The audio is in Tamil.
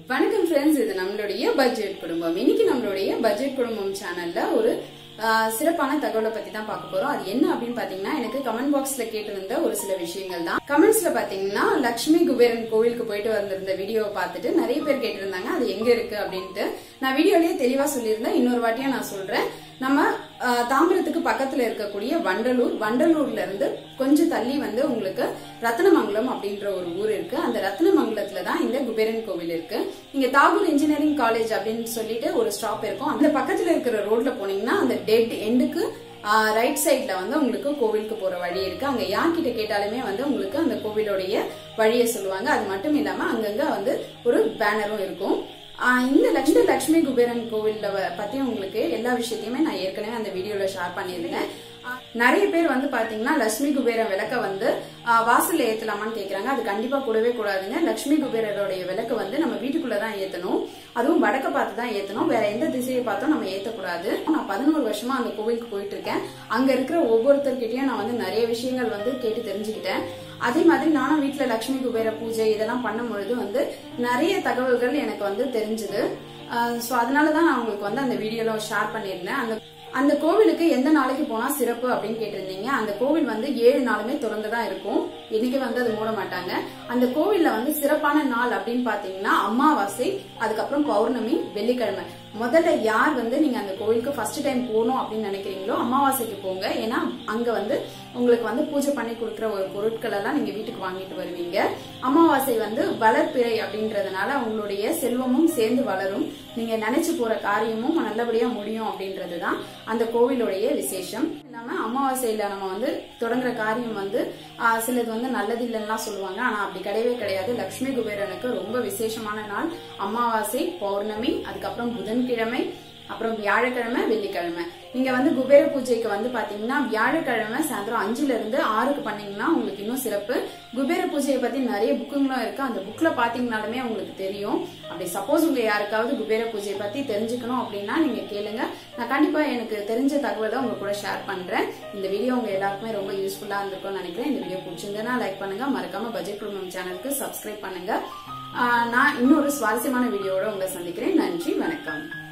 வணக்கம் ஃப்ரெண்ட்ஸ் இது நம்மளுடைய பட்ஜெட் குடும்பம் இன்னைக்கு நம்மளுடைய பட்ஜெட் குடும்பம் சேனல்ல ஒரு ஆஹ், சிறப்பான தகவலை பத்தி தான் பார்க்க போறோம் அது என்ன அப்படின்னு பாத்தீங்கன்னா எனக்கு கமெண்ட் பாக்ஸ்ல கேட்டிருந்த ஒரு சில விஷயங்கள் தான் கமெண்ட்ஸ்ல பாத்தீங்கன்னா லட்சுமி குபேரன் கோவிலுக்கு போயிட்டு வந்திருந்த வீடியோவை பார்த்துட்டு நிறைய பேர் கேட்டிருந்தாங்க அது எங்க இருக்கு அப்படின்ட்டு நான் வீடியோலயே தெளிவா சொல்லியிருந்தேன் இன்னொரு வாட்டியா நான் சொல்றேன் நம்ம ஆஹ், தாம்பரத்துக்கு பக்கத்துல இருக்கக்கூடிய வண்டலூர் வண்டலூர்ல இருந்து கொஞ்சம் தள்ளி வந்து உங்களுக்கு ரத்னமங்கலம் அப்படின்ற ஒரு ஊர் இருக்கு அந்த ரத்னமங்கலத்துல தான் இந்த குபேரன் கோவில் இருக்கு இங்க தாகூர் இன்ஜினியரிங் காலேஜ் அப்படின்னு சொல்லிட்டு ஒரு ஸ்டாப் இருக்கும் அந்த பக்கத்துல இருக்கிற ரோட்ல போனீங்கன்னா அந்த டெட் எண்டுக்கு ரைட் சைட்ல வந்து உங்களுக்கு கோவிலுக்கு போற வழி இருக்கு அங்க யார்கிட்ட கேட்டாலுமே வந்து உங்களுக்கு அந்த கோவிலுடைய வழியை சொல்லுவாங்க அது மட்டும் இல்லாம அங்கங்க வந்து ஒரு பேனரும் இருக்கும் ஆஹ் இந்த லட்சுமி லட்சுமி குபேரன் கோவில்ல வ- பத்தி உங்களுக்கு எல்லா விஷயத்தையுமே நான் ஏற்கனவே அந்த வீடியோல ஷேர் பண்ணியிருந்தேன் ஆஹ் நிறைய பேர் வந்து பாத்தீங்கன்னா லட்சுமி குபேரன் விளக்க வந்து ஆஹ் வாசல்ல ஏத்தலாமான்னு கேக்குறாங்க அது கண்டிப்பா கூடவே கூடாதுங்க லட்சுமி குபேரருடைய விளக்கு வந்து நம்ம வீட்டுக்குள்ள தான் ஏத்தணும் அதுவும் வடக்க பார்த்து தான் ஏத்தணும் வேற எந்த திசையை பார்த்தும் நம்ம ஏத்தக்கூடாது நான் பதினோரு வருஷமா அந்த கோவிலுக்கு போயிட்டு இருக்கேன் அங்க இருக்கிற ஒவ்வொருத்தர்கிட்டயும் நான் வந்து நிறைய விஷயங்கள் வந்து கேட்டு தெரிஞ்சுக்கிட்டேன் அதே மாதிரி நானும் வீட்ல லட்சுமி குபேர பூஜை இதெல்லாம் பண்ணும் பொழுது வந்து நிறைய தகவல்கள் எனக்கு வந்து தெரிஞ்சுது சோ அதனாலதான் நான் உங்களுக்கு வந்து அந்த வீடியோல ஷேர் பண்ணியிருந்தேன் அந்த அந்த கோவிலுக்கு எந்த நாளைக்கு போனா சிறப்பு அப்படின்னு கேட்டிருந்தீங்க அந்த கோவில் வந்து ஏழு நாளுமே திறந்து தான் இருக்கும் இன்னைக்கு வந்து அது மூட மாட்டாங்க அந்த கோவில்ல வந்து சிறப்பான நாள் அப்படின்னு பாத்தீங்கன்னா அமாவாசை அதுக்கப்புறம் பௌர்ணமி வெள்ளிக்கிழமை முதல்ல யார் வந்து நீங்க அந்த கோவிலுக்கு ஃபர்ஸ்ட் டைம் போகணும் அப்படின்னு நினைக்கிறீங்களோ அமாவாசைக்கு போங்க ஏன்னா அங்க வந்து உங்களுக்கு வந்து பூஜை பண்ணி கொடுக்குற ஒரு பொருட்கள் எல்லாம் நீங்க வீட்டுக்கு வாங்கிட்டு வருவீங்க அமாவாசை வந்து வளர்ப்பிறை அப்படின்றதுனால உங்களுடைய செல்வமும் சேர்ந்து வளரும் நீங்க நினைச்சு போற காரியமும் நல்லபடியா முடியும் அப்படின்றதுதான் அந்த கோவிலுடைய விசேஷம் இல்லாம அமாவாசையில நம்ம வந்து தொடங்குற காரியம் வந்து ஆஹ், சிலது வந்து நல்லது இல்லைன்னா சொல்லுவாங்க ஆனா அப்படி கிடையவே கிடையாது லட்சுமி குபேரனுக்கு ரொம்ப விசேஷமான நாள் அமாவாசை பௌர்ணமி அதுக்கப்புறம் புதன்கிழமை அப்புறம் வியாழக்கிழமை வெள்ளிக்கிழமை நீங்க வந்து குபேர பூஜைக்கு வந்து பாத்தீங்கன்னா வியாழக்கிழமை சாயந்தரம் அஞ்சுல இருந்து ஆறுக்கு பண்ணீங்கன்னா உங்களுக்கு இன்னும் சிறப்பு குபேர பூஜையை பத்தி நிறைய புக்குங்களும் இருக்கு அந்த புக்ல பாத்தீங்கன்னாலுமே உங்களுக்கு தெரியும் அப்படி சப்போஸ் உங்க யாருக்காவது குபேர பூஜையை பத்தி தெரிஞ்சுக்கணும் அப்படின்னா நீங்க கேளுங்க நான் கண்டிப்பா எனக்கு தெரிஞ்ச தகவலை உங்க கூட ஷேர் பண்றேன் இந்த வீடியோ உங்க எல்லாருக்குமே ரொம்ப யூஸ்ஃபுல்லா இருந்திருக்கும்னு நினைக்கிறேன் இந்த வீடியோ பிடிச்சிருந்ததுன்னா லைக் பண்ணுங்க மறக்காம பட்ஜெட் குடும்பம் சேனலுக்கு சப்ஸ்கிரைப் பண்ணுங்க ஆஹ் நான் இன்னொரு சுவாரஸ்யமான வீடியோவோட உங்களை சந்திக்கிறேன் நன்றி வணக்கம்